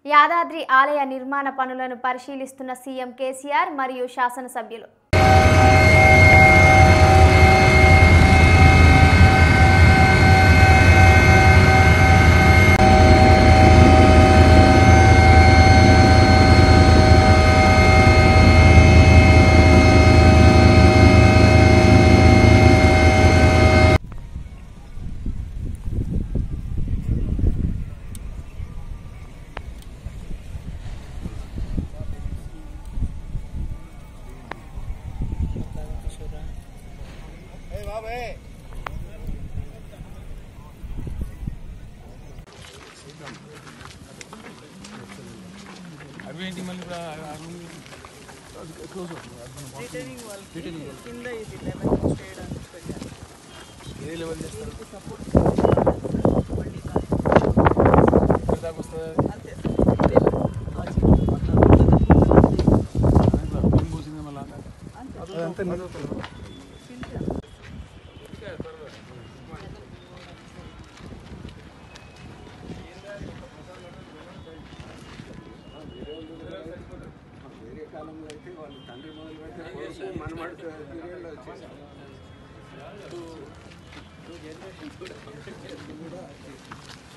యాదాద్రి ఆలయ నిర్మాణ పనులను పరిశీలిస్తున్న సీఎం కేసీఆర్ మరియు శాసనసభ్యులు అవేంటి మళ్ళీ ఇప్పుడు ఆ- ఆ రూమ్ క్లోజ్ రిటర్నింగ్ వాళ్ళకి కింద ఇది లెవెన్ చేయడానికి పెట్టారు ఏ లెవెల్ చేస్తారు దీనికి సపోర్ట్ ఎక్కడ దాకా వస్తుంది అంతే సార్ ఇదే ఆ చిన్న పక్కన ఇట్లా భీమ్ పోసింది మళ్ళీ అంతే కింద. వేరే కాలంలో అయితే వాళ్ళు తండ్రి మొదలు పెడితే కొడుకు మనమడి పీరియడ్లో వచ్చేసారు టూ టూ జనరేషన్స్ కూడా